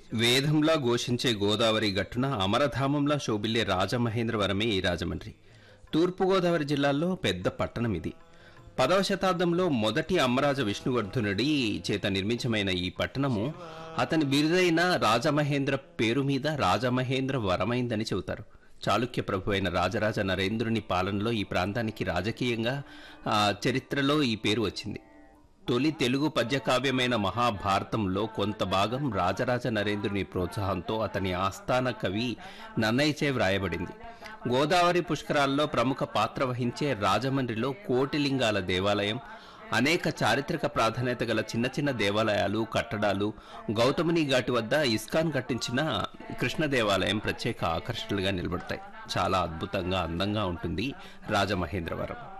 వేదంలా ఘోషించే గోదావరి గట్టున అమరధామంలా శోభిల్లే రాజమహేంద్రవరమే ఈ రాజమండ్రి తూర్పుగోదావరి జిల్లాలో పెద్ద పట్టణం ఇది పదవ శతాబ్దంలో మొదటి అమ్మరాజ విష్ణువర్ధనుడి చేత నిర్మించమైన ఈ పట్టణము అతని బిరుదైన రాజమహేంద్ర పేరు మీద రాజమహేంద్ర వరమైందని చెబుతారు చాళుక్య ప్రభు అయిన రాజరాజ నరేంద్రుని పాలనలో ఈ ప్రాంతానికి రాజకీయంగా ఆ, చరిత్రలో ఈ పేరు వచ్చింది తొలి తెలుగు పద్యకావ్యమైన మహాభారతంలో కొంత భాగం రాజరాజ నరేంద్రుని ప్రోత్సాహంతో అతని ఆస్థాన కవి నన్నయ్యచే వ్రాయబడింది గోదావరి పుష్కరాల్లో ప్రముఖ పాత్ర వహించే రాజమండ్రిలో కోటిలింగాల దేవాలయం అనేక చారిత్రక ప్రాధాన్యత గల చిన్న చిన్న దేవాలయాలు కట్టడాలు గౌతముని ఘాటి వద్ద ఇస్కాన్ కట్టించిన కృష్ణ దేవాలయం ప్రత్యేక ఆకర్షణలుగా నిలబడతాయి చాలా అద్భుతంగా అందంగా ఉంటుంది రాజమహేంద్రవరం